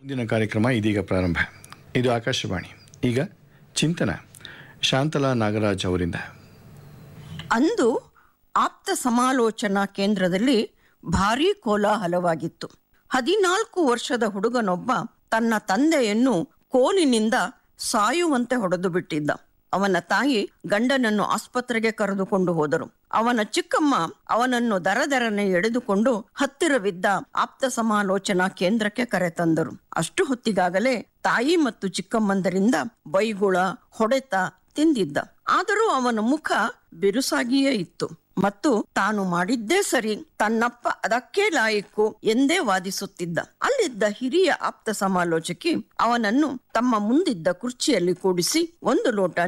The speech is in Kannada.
ಇಂದಿನ ಕಾರ್ಯಕ್ರಮ ಇದೀಗ ಪ್ರಾರಂಭ ಇದು ಆಕಾಶವಾಣಿ ಈಗ ಚಿಂತನ ಶಾಂತಲಾ ನಾಗರಾಜ್ ಅವರಿಂದ ಅಂದು ಆಪ್ತ ಸಮಾಲೋಚನಾ ಕೇಂದ್ರದಲ್ಲಿ ಭಾರೀ ಕೋಲಾಹಲವಾಗಿತ್ತು ಹದಿನಾಲ್ಕು ವರ್ಷದ ಹುಡುಗನೊಬ್ಬ ತನ್ನ ತಂದೆಯನ್ನು ಕೋಲಿನಿಂದ ಸಾಯುವಂತೆ ಹೊಡೆದು ಬಿಟ್ಟಿದ್ದ ಅವನ ತಾಯಿ ಗಂಡನನ್ನು ಆಸ್ಪತ್ರೆಗೆ ಕರೆದುಕೊಂಡು ಹೋದರು ಅವನ ಚಿಕ್ಕಮ್ಮ ಅವನನ್ನು ದರದರನೆ ಎಳೆದುಕೊಂಡು ಹತ್ತಿರವಿದ್ದ ಆಪ್ತ ಸಮಾಲೋಚನಾ ಕೇಂದ್ರಕ್ಕೆ ಕರೆತಂದರು ಅಷ್ಟು ಹೊತ್ತಿಗಾಗಲೇ ತಾಯಿ ಮತ್ತು ಚಿಕ್ಕಮ್ಮಂದರಿಂದ ಬೈಗುಳ ಹೊಡೆತ ತಿಂದಿದ್ದ ಆದರೂ ಅವನ ಮುಖ ಬಿರುಸಾಗಿಯೇ ಇತ್ತು ಮತ್ತು ತಾನು ಮಾಡಿದ್ದೇ ಸರಿ ತನ್ನಪ್ಪ ಅದಕ್ಕೆ ಲಾಯಕ್ಕು ಎಂದೇ ವಾದಿಸುತ್ತಿದ್ದ ಅಲ್ಲಿದ್ದ ಹಿರಿಯ ಆಪ್ತ ಸಮಾಲೋಚಕಿ ಅವನನ್ನು ತಮ್ಮ ಮುಂದಿದ್ದ ಕುರ್ಚಿಯಲ್ಲಿ ಕೂಡಿಸಿ ಒಂದು ಲೋಟ